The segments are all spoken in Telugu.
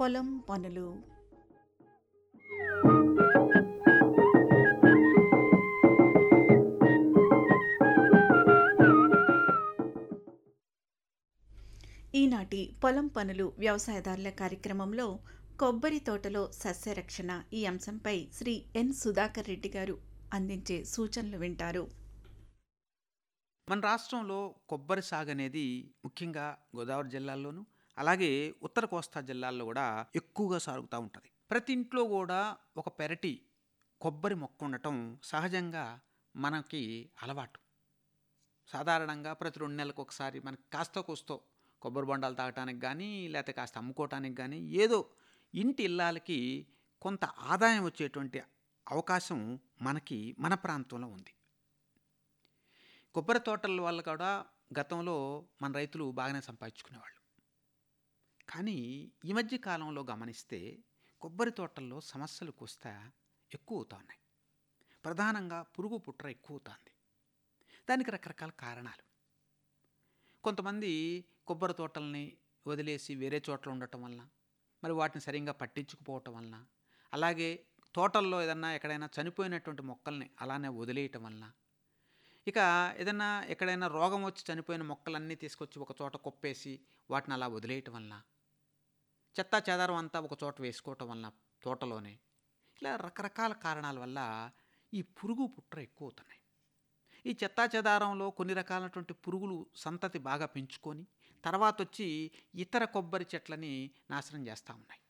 పొలం పనులు ఈనాటి పొలం పనులు వ్యవసాయదారుల కార్యక్రమంలో కొబ్బరి తోటలో సస్యరక్షణ ఈ అంశంపై శ్రీ ఎన్ సుధాకర్ రెడ్డి గారు అందించే సూచనలు వింటారు మన రాష్ట్రంలో కొబ్బరి సాగు అనేది ముఖ్యంగా గోదావరి జిల్లాల్లోనూ అలాగే ఉత్తర కోస్తా జిల్లాల్లో కూడా ఎక్కువగా సాగుతూ ఉంటుంది ప్రతి ఇంట్లో కూడా ఒక పెరటి కొబ్బరి మొక్క ఉండటం సహజంగా మనకి అలవాటు సాధారణంగా ప్రతి రెండు నెలలకు ఒకసారి మనకి కాస్త కూస్తో కొబ్బరి బొండాలు తాగటానికి కానీ లేకపోతే కాస్త అమ్ముకోవటానికి కానీ ఏదో ఇంటి ఇల్లాలకి కొంత ఆదాయం వచ్చేటువంటి అవకాశం మనకి మన ప్రాంతంలో ఉంది కొబ్బరి తోటల వల్ల కూడా గతంలో మన రైతులు బాగానే సంపాదించుకునేవాళ్ళు కానీ ఈ మధ్య కాలంలో గమనిస్తే కొబ్బరి తోటల్లో సమస్యలు కొస్తా ఎక్కువ అవుతా ఉన్నాయి ప్రధానంగా పురుగు పుట్ర ఎక్కువ అవుతుంది దానికి రకరకాల కారణాలు కొంతమంది కొబ్బరి తోటల్ని వదిలేసి వేరే చోట్ల ఉండటం వలన మరి వాటిని సరిగ్గా పట్టించుకుపోవటం వలన అలాగే తోటల్లో ఏదన్నా ఎక్కడైనా చనిపోయినటువంటి మొక్కల్ని అలానే వదిలేయటం వలన ఇక ఏదన్నా ఎక్కడైనా రోగం వచ్చి చనిపోయిన మొక్కలన్నీ తీసుకొచ్చి ఒక చోట కుప్పేసి వాటిని అలా వదిలేయటం వలన చెత్తా చెదారం అంతా ఒక చోట వేసుకోవటం వలన తోటలోనే ఇలా రకరకాల కారణాల వల్ల ఈ పురుగు పుట్ర ఎక్కువ అవుతున్నాయి ఈ చెత్తా చెదారంలో కొన్ని రకాలైనటువంటి పురుగులు సంతతి బాగా పెంచుకొని తర్వాత వచ్చి ఇతర కొబ్బరి చెట్లని నాశనం చేస్తూ ఉన్నాయి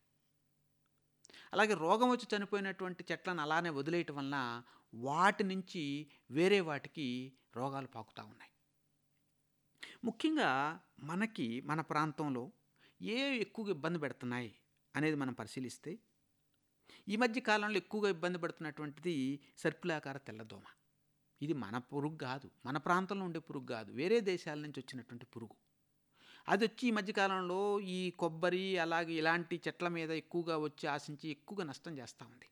అలాగే రోగం వచ్చి చనిపోయినటువంటి చెట్లను అలానే వదిలేయటం వలన వాటి నుంచి వేరే వాటికి రోగాలు పాకుతూ ఉన్నాయి ముఖ్యంగా మనకి మన ప్రాంతంలో ఏ ఎక్కువగా ఇబ్బంది పెడుతున్నాయి అనేది మనం పరిశీలిస్తే ఈ మధ్య కాలంలో ఎక్కువగా ఇబ్బంది పడుతున్నటువంటిది సర్పులాకార తెల్లదోమ ఇది మన పురుగు కాదు మన ప్రాంతంలో ఉండే పురుగు కాదు వేరే దేశాల నుంచి వచ్చినటువంటి పురుగు అది వచ్చి ఈ మధ్యకాలంలో ఈ కొబ్బరి అలాగే ఇలాంటి చెట్ల మీద ఎక్కువగా వచ్చి ఆశించి ఎక్కువగా నష్టం చేస్తూ ఉంది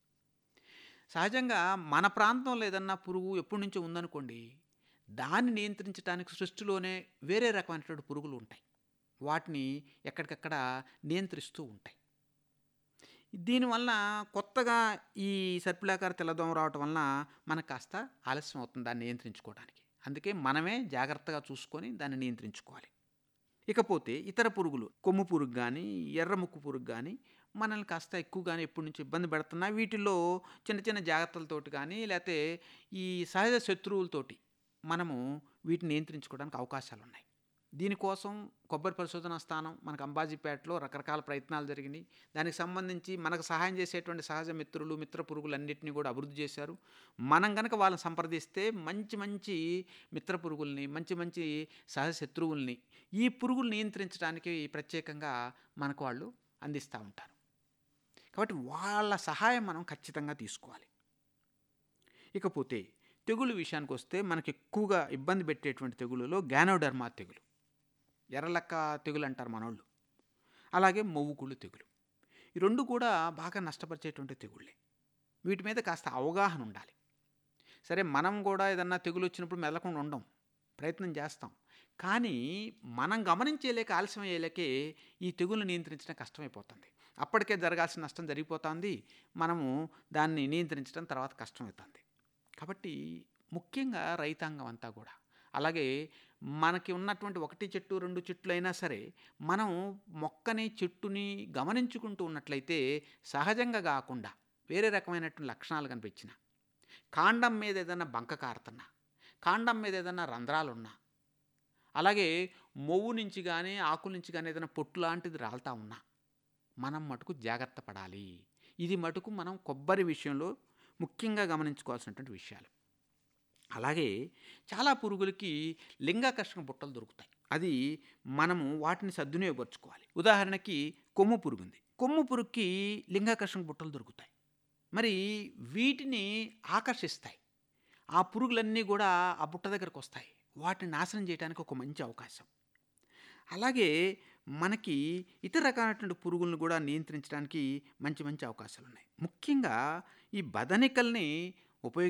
సహజంగా మన ప్రాంతంలో ఏదన్నా పురుగు ఎప్పటి నుంచో ఉందనుకోండి దాన్ని నియంత్రించడానికి సృష్టిలోనే వేరే రకమైనటువంటి పురుగులు ఉంటాయి వాటిని ఎక్కడికక్కడ నియంత్రిస్తూ ఉంటాయి దీనివల్ల కొత్తగా ఈ సర్పిలాకార తెల్లదోమ రావటం వలన మనకు కాస్త ఆలస్యం అవుతుంది దాన్ని నియంత్రించుకోవడానికి అందుకే మనమే జాగ్రత్తగా చూసుకొని దాన్ని నియంత్రించుకోవాలి ఇకపోతే ఇతర పురుగులు కొమ్ము పురుగు కానీ ఎర్రముక్కు పురుగు కానీ మనల్ని కాస్త ఎక్కువగానే ఎప్పటి నుంచి ఇబ్బంది పెడుతున్నా వీటిల్లో చిన్న చిన్న జాగ్రత్తలతోటి కానీ లేకపోతే ఈ సహజ శత్రువులతోటి మనము వీటిని నియంత్రించుకోవడానికి అవకాశాలు ఉన్నాయి దీనికోసం కొబ్బరి పరిశోధనా స్థానం మనకు అంబాజీపేటలో రకరకాల ప్రయత్నాలు జరిగినాయి దానికి సంబంధించి మనకు సహాయం చేసేటువంటి సహజ మిత్రులు మిత్ర పురుగులన్నింటినీ కూడా అభివృద్ధి చేశారు మనం కనుక వాళ్ళని సంప్రదిస్తే మంచి మంచి మిత్ర పురుగుల్ని మంచి మంచి సహజ శత్రువుల్ని ఈ పురుగులు నియంత్రించడానికి ప్రత్యేకంగా మనకు వాళ్ళు అందిస్తూ ఉంటారు కాబట్టి వాళ్ళ సహాయం మనం ఖచ్చితంగా తీసుకోవాలి ఇకపోతే తెగులు విషయానికి వస్తే మనకు ఎక్కువగా ఇబ్బంది పెట్టేటువంటి తెగులులో గ్యానోడర్మా తెగులు ఎర్రలక్క తెగులు అంటారు మనోళ్ళు అలాగే మొవ్వుకుళ్ళు తెగులు ఈ రెండు కూడా బాగా నష్టపరిచేటువంటి తెగుళ్ళే వీటి మీద కాస్త అవగాహన ఉండాలి సరే మనం కూడా ఏదన్నా తెగులు వచ్చినప్పుడు మెదలకుండా ఉండం ప్రయత్నం చేస్తాం కానీ మనం గమనించేలేక ఆలస్యం అయ్యేలేకే ఈ తెగులు నియంత్రించడం కష్టమైపోతుంది అప్పటికే జరగాల్సిన నష్టం జరిగిపోతుంది మనము దాన్ని నియంత్రించడం తర్వాత కష్టమవుతుంది కాబట్టి ముఖ్యంగా రైతాంగం అంతా కూడా అలాగే మనకి ఉన్నటువంటి ఒకటి చెట్టు రెండు చెట్లు అయినా సరే మనం మొక్కని చెట్టుని గమనించుకుంటూ ఉన్నట్లయితే సహజంగా కాకుండా వేరే రకమైనటువంటి లక్షణాలు కనిపించిన కాండం మీద ఏదైనా బంక కారుతున్నా కాండం మీద ఏదైనా రంధ్రాలున్నా అలాగే మొవ్వు నుంచి కానీ ఆకుల నుంచి కానీ ఏదైనా పొట్టు లాంటిది రాలుతా ఉన్నా మనం మటుకు జాగ్రత్త పడాలి ఇది మటుకు మనం కొబ్బరి విషయంలో ముఖ్యంగా గమనించుకోవాల్సినటువంటి విషయాలు అలాగే చాలా పురుగులకి లింగాకర్షణ బుట్టలు దొరుకుతాయి అది మనము వాటిని సద్వినియోగపరచుకోవాలి ఉదాహరణకి కొమ్ము పురుగు ఉంది కొమ్ము పురుగుకి లింగాకర్షణ బుట్టలు దొరుకుతాయి మరి వీటిని ఆకర్షిస్తాయి ఆ పురుగులన్నీ కూడా ఆ బుట్ట దగ్గరకు వస్తాయి వాటిని నాశనం చేయడానికి ఒక మంచి అవకాశం అలాగే మనకి ఇతర రకాలైనటువంటి పురుగులను కూడా నియంత్రించడానికి మంచి మంచి అవకాశాలు ఉన్నాయి ముఖ్యంగా ఈ బదనికల్ని